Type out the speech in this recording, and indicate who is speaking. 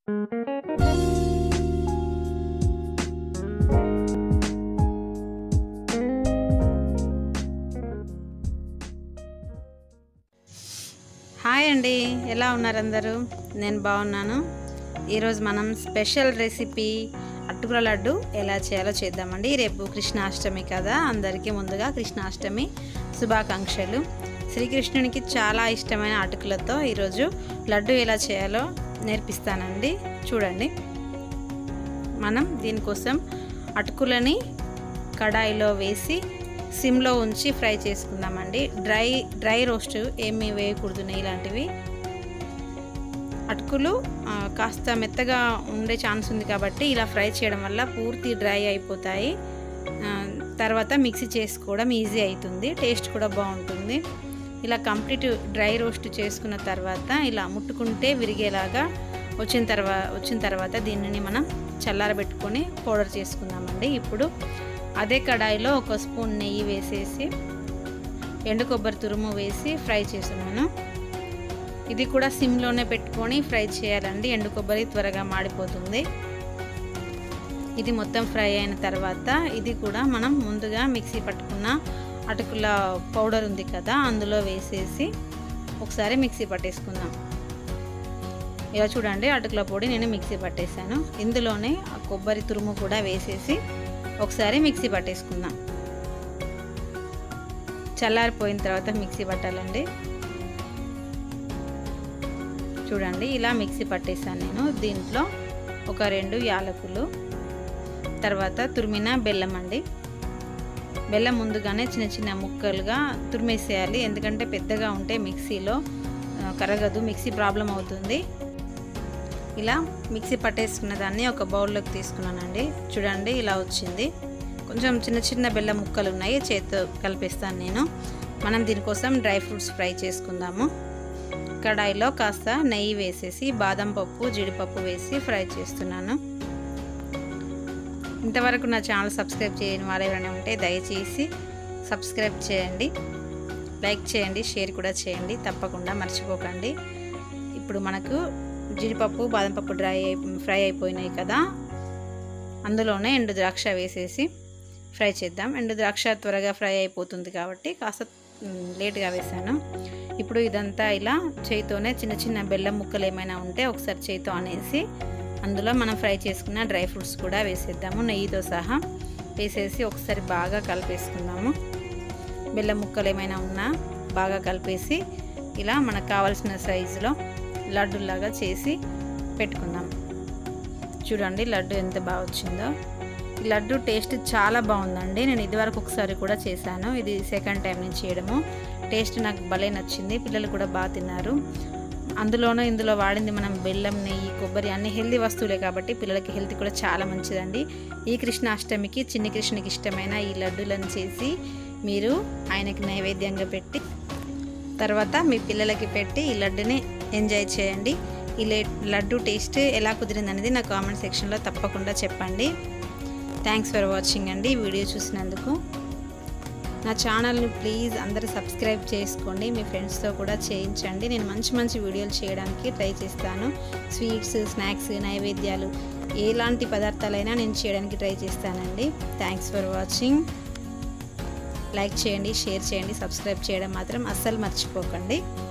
Speaker 1: hi అండి ఎలా ఉన్నారు అందరూ నేను బాగున్నాను ఈరోజు మనం స్పెషల్ రెసిపీ అటుకుల లడ్డు ఎలా చేయాలో చేద్దామండి రేపు కృష్ణాష్టమి కదా అందరికీ ముందుగా కృష్ణాష్టమి శుభాకాంక్షలు శ్రీకృష్ణునికి చాలా ఇష్టమైన అటుకులతో ఈరోజు లడ్డు ఎలా చేయాలో నేర్పిస్తానండి చూడండి మనం దీనికోసం అటుకులని కడాయిలో వేసి సిమ్లో ఉంచి ఫ్రై చేసుకుందామండి డ్రై డ్రై రోస్ట్ ఏమీ వేయకూడదు ఇలాంటివి అటుకులు ఆ, కాస్త మెత్తగా ఉండే ఛాన్స్ ఉంది కాబట్టి ఇలా ఫ్రై చేయడం వల్ల పూర్తి డ్రై అయిపోతాయి ఆ, తర్వాత మిక్సీ చేసుకోవడం ఈజీ అవుతుంది టేస్ట్ కూడా బాగుంటుంది ఇలా కంప్లీట్ డ్రై రోస్ట్ చేసుకున్న తర్వాత ఇలా ముట్టుకుంటే విరిగేలాగా వచ్చిన తర్వాత వచ్చిన తర్వాత దీనిని మనం చల్లారబెట్టుకొని పౌడర్ చేసుకుందామండి ఇప్పుడు అదే కడాయిలో ఒక స్పూన్ నెయ్యి వేసేసి ఎండు కొబ్బరి తురుము వేసి ఫ్రై చేస్తున్నాను ఇది కూడా సిమ్లోనే పెట్టుకొని ఫ్రై చేయాలండి ఎండు కొబ్బరి త్వరగా మాడిపోతుంది ఇది మొత్తం ఫ్రై అయిన తర్వాత ఇది కూడా మనం ముందుగా మిక్సీ పట్టుకున్న అటుకుల పౌడర్ ఉంది కదా అందులో వేసేసి ఒకసారి మిక్సీ పట్టేసుకుందాం ఇలా చూడండి అటుకుల పొడి నేను మిక్సీ పట్టేశాను ఇందులోనే ఆ కొబ్బరి తురుము కూడా వేసేసి ఒకసారి మిక్సీ పట్టేసుకుందాం చల్లారిపోయిన తర్వాత మిక్సీ పట్టాలండి చూడండి ఇలా మిక్సీ పట్టేసాను నేను దీంట్లో ఒక రెండు యాలకులు తర్వాత తురిమిన బెల్లం అండి బెల్లం ముందుగానే చిన్న చిన్న ముక్కలుగా తురిమేసేయాలి ఎందుకంటే పెద్దగా ఉంటే మిక్సీలో ఆ, కరగదు మిక్సీ ప్రాబ్లం అవుతుంది ఇలా మిక్సీ పట్టేసుకున్న దాన్ని ఒక బౌల్లోకి తీసుకున్నానండి చూడండి ఇలా వచ్చింది కొంచెం చిన్న చిన్న బెల్లం ముక్కలు ఉన్నాయి చేతితో కలిపేస్తాను నేను మనం దీనికోసం డ్రై ఫ్రూట్స్ ఫ్రై చేసుకుందాము కడాయిలో కాస్త నెయ్యి వేసేసి బాదం పప్పు జీడిపప్పు వేసి ఫ్రై చేస్తున్నాను ఇంతవరకు నా ఛానల్ సబ్స్క్రైబ్ చేయని వారు ఎవరైనా ఉంటే దయచేసి సబ్స్క్రైబ్ చేయండి లైక్ చేయండి షేర్ కూడా చేయండి తప్పకుండా మర్చిపోకండి ఇప్పుడు మనకు జీడిపప్పు బాదం పప్పు డ్రై అయి ఫ్రై అయిపోయినాయి కదా అందులోనే ఎండు ద్రాక్ష వేసేసి ఫ్రై చేద్దాం ఎండు ద్రాక్ష త్వరగా ఫ్రై అయిపోతుంది కాబట్టి కాస్త మ్, లేట్గా వేసాను ఇప్పుడు ఇదంతా ఇలా చేయితోనే చిన్న చిన్న బెల్లం ముక్కలు ఏమైనా ఉంటే ఒకసారి చేయితో అనేసి అందులో మనం ఫ్రై చేసుకున్న డ్రై ఫ్రూట్స్ కూడా వేసేద్దాము నెయ్యితో సహా వేసేసి ఒకసారి బాగా కలిపేసుకుందాము బెల్లం ముక్కలు ఏమైనా ఉన్నా బాగా కలిపేసి ఇలా మనకు కావాల్సిన సైజులో లడ్డులాగా చేసి పెట్టుకుందాం చూడండి లడ్డు ఎంత బాగా వచ్చిందో ఈ లడ్డు టేస్ట్ చాలా బాగుందండి నేను ఇదివరకు ఒకసారి కూడా చేశాను ఇది సెకండ్ టైం నేను చేయడము టేస్ట్ నాకు భలే నచ్చింది పిల్లలు కూడా బాగా తిన్నారు అందులోనూ ఇందులో వాడింది మనం బెల్లం నెయ్యి కొబ్బరి అన్ని హెల్దీ వస్తువులే కాబట్టి పిల్లలకి హెల్త్ కూడా చాలా మంచిదండి ఈ కృష్ణాష్టమికి చిన్ని కృష్ణునికి ఇష్టమైన ఈ లడ్డూలను చేసి మీరు ఆయనకి నైవేద్యంగా పెట్టి తర్వాత మీ పిల్లలకి పెట్టి ఈ లడ్డుని ఎంజాయ్ చేయండి ఈ లే- లడ్డు టేస్ట్ ఎలా కుదిరింది అనేది నా కామెంట్ సెక్షన్లో తప్పకుండా చెప్పండి థ్యాంక్స్ ఫర్ వాచింగ్ అండి ఈ వీడియో చూసినందుకు నా ఛానల్ని ప్లీజ్ అందరూ సబ్స్క్రైబ్ చేసుకోండి మీ ఫ్రెండ్స్తో కూడా చేయించండి నేను మంచి మంచి వీడియోలు చేయడానికి ట్రై చేస్తాను స్వీట్స్ స్నాక్స్ నైవేద్యాలు ఎలాంటి పదార్థాలైనా నేను చేయడానికి ట్రై చేస్తానండి థ్యాంక్స్ ఫర్ వాచింగ్ లైక్ చేయండి షేర్ చేయండి సబ్స్క్రైబ్ చేయడం మాత్రం అస్సలు మర్చిపోకండి